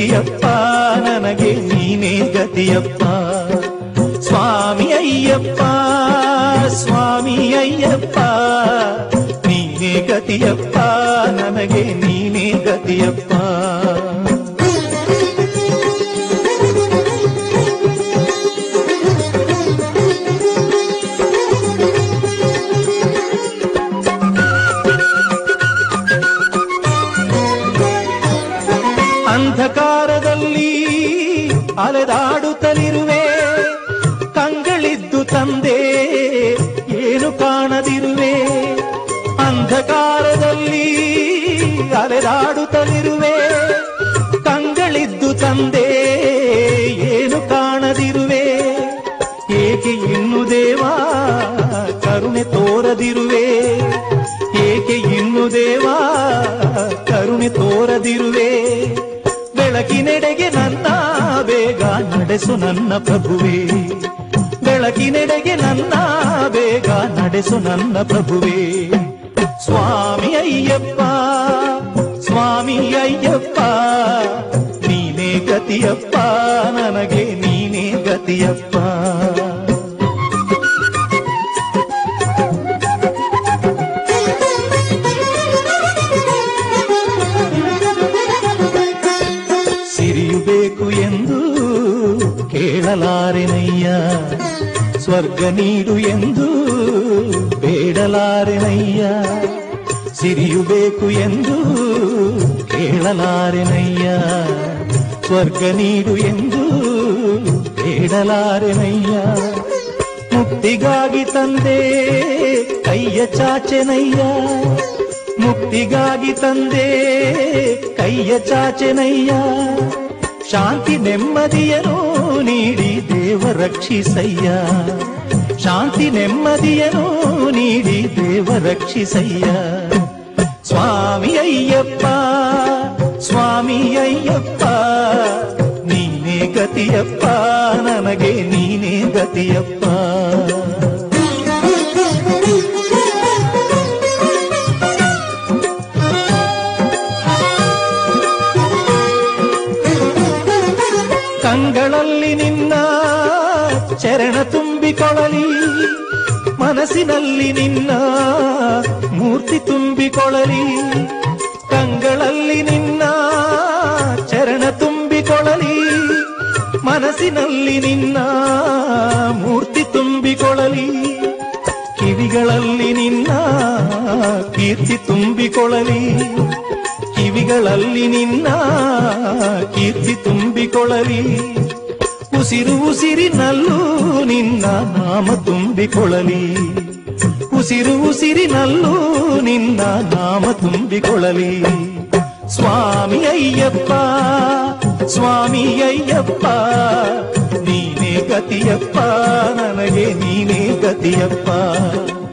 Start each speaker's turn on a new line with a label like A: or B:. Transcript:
A: ಗತಿಯಪ್ಪ ನನಗೆ ನೀನೇ ಗತಿಯಪ್ಪ ಸ್ವಾಮಿ ಅಯ್ಯಪ್ಪ ಸ್ವಾಮಿ ಅಯ್ಯಪ್ಪ ನೀನೇ ಗತಿಯಪ್ಪ ನನಗೆ ನೀನೇ ಗತಿಯಪ್ಪ ಅಂಧಕಾರದಲ್ಲಿ ಅಲೆದಾಡುತ್ತಲಿರುವೆ ಕಂಗಳಿದ್ದು ತಂದೆ ಏನು ಕಾಣದಿರುವೆ ಅಂಧಕಾರದಲ್ಲಿ ಅಲೆದಾಡುತ್ತಲಿರುವೆ ಕಂಗಳಿದ್ದು ತಂದೆ ಏನು ಕಾಣದಿರುವೆ ಏಕೆ ಇನ್ನು ದೇವಾ ಕರುಣೆ ತೋರದಿರುವೆ ಏಕೆ ಇನ್ನು ದೇವಾ ಕರುಣೆ ತೋರದಿರುವೆ ಬೆಳಕಿನೆಡೆಗೆ ನನ್ನ ಬೇಗ ನಡೆಸು ನನ್ನ ಪ್ರಭುವೇ ಬೆಳಕಿನೆಡೆಗೆ ನನ್ನ ಬೇಗ ನಡೆಸು ನನ್ನ ಪ್ರಭುವೇ ಸ್ವಾಮಿ ಅಯ್ಯಪ್ಪ ಸ್ವಾಮಿ ಅಯ್ಯಪ್ಪ ನೀನೇ ಗತಿಯಪ್ಪ ನನಗೆ ನೀನೇ ಗತಿಯಪ್ಪ ಸಿರಿಯು ಬೇಕು ಎಂದು ಕೇಳಲಾರೆನಯ್ಯ ಸ್ವರ್ಗ ನೀಡು ಎಂದು ಬೇಡಲಾರೆನಯ್ಯ ಸಿರಿಯು ಬೇಕು ಎಂದು ಕೇಳಲಾರೆನಯ್ಯ ಸ್ವರ್ಗ ನೀಡು ಎಂದು ಬೇಡಲಾರೆನಯ್ಯ ಮುಕ್ತಿಗಾಗಿ ತಂದೆ ಕೈಯ ಚಾಚೆನಯ್ಯ ಮುಕ್ತಿಗಾಗಿ ತಂದೆ ಕೈಯ ಚಾಚೆನಯ್ಯ ಶಾಂತಿ ನೆಮ್ಮದಿಯನು ನೀಡಿ ದೇವ ರಕ್ಷಿಸಯ್ಯ ಶಾಂತಿ ನೆಮ್ಮದಿಯನು ನೀಡಿ ದೇವ ರಕ್ಷಿಸಯ್ಯ ಸ್ವಾಮಿ ಅಯ್ಯಪ್ಪ ಸ್ವಾಮಿ ಅಯ್ಯಪ್ಪ ನೀನೇ ಗತಿಯಪ್ಪ ನನಗೆ ನೀನೇ ಗತಿಯಪ್ಪ ಕಂಗಳಲ್ಲಿ ನಿನ್ನ ಚರಣ ತುಂಬಿಕೊಳ್ಳಲಿ ಮನಸ್ಸಿನಲ್ಲಿ ನಿನ್ನ ಮೂರ್ತಿ ತುಂಬಿಕೊಳ್ಳಲಿ ಕಂಗಳಲ್ಲಿ ನಿನ್ನ ಚರಣ ತುಂಬಿಕೊಳ್ಳಲಿ ಮನಸ್ಸಿನಲ್ಲಿ ನಿನ್ನ ಮೂರ್ತಿ ತುಂಬಿಕೊಳ್ಳಲಿ ಕಿವಿಗಳಲ್ಲಿ ನಿನ್ನ ಕೀರ್ತಿ ತುಂಬಿಕೊಳ್ಳಲಿ ಕಿವಿಗಳಲ್ಲಿ ನಿನ್ನ ಕೀರ್ತಿ ತುಂಬಿಕೊಳ್ಳಲಿ ಉಸಿರು ಉಸಿರಿನಲ್ಲೂ ನಿನ್ನ ನಾಮ ತುಂಬಿಕೊಳ್ಳಲಿ ಉಸಿರು ಉಸಿರಿನಲ್ಲೂ ನಿನ್ನ ನಾಮ ತುಂಬಿಕೊಳ್ಳಲಿ ಸ್ವಾಮಿ ಅಯ್ಯಪ್ಪ ಸ್ವಾಮಿ ಅಯ್ಯಪ್ಪ ನೀನೇ ಗತಿಯಪ್ಪ ನನಗೆ ನೀನೇ ಗತಿಯಪ್ಪ